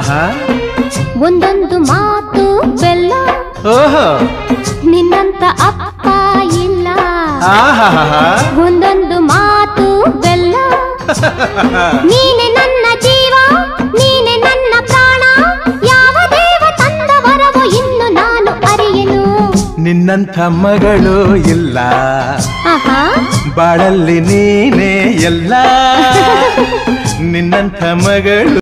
ಆಹಾ ಒಂದೊಂದು ಮಾತು ಬೆಲ್ಲ ಓಹೋ ನಿನ್ನಂತ ಅಪ್ಪ ಇಲ್ಲ ಆಹಾ ಒಂದೊಂದು ಮಾತು ಬೆಲ್ಲ ನೀನೆ ನನ್ನ ಜೀವ ನೀನೆ ನನ್ನ ಪ್ರಾಣ ಯಾವ ದೇವ ತಂದ ವರವೋ ಇನ್ನು ನಾನು ಅರಿಯನು ನಿನ್ನಂಥ ಮಗಳು ಇಲ್ಲ ಆಹಾ ಬಾಳಲ್ಲಿ ನೀನೇ ಎಲ್ಲ ನಿನ್ನಂಥ ಮಗಳು